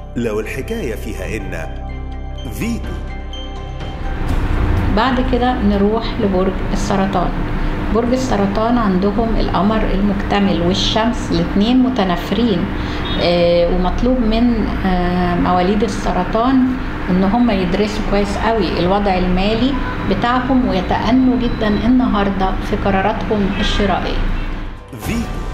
لو الحكاية فيها إن فيتو بعد كده نروح لبرج السرطان برج السرطان عندهم القمر المكتمل والشمس الاتنين متنافرين آه ومطلوب من آه مواليد السرطان ان هم يدرسوا كويس قوي الوضع المالي بتاعهم ويتأنوا جدا النهارده في قراراتهم الشرائيه فيتو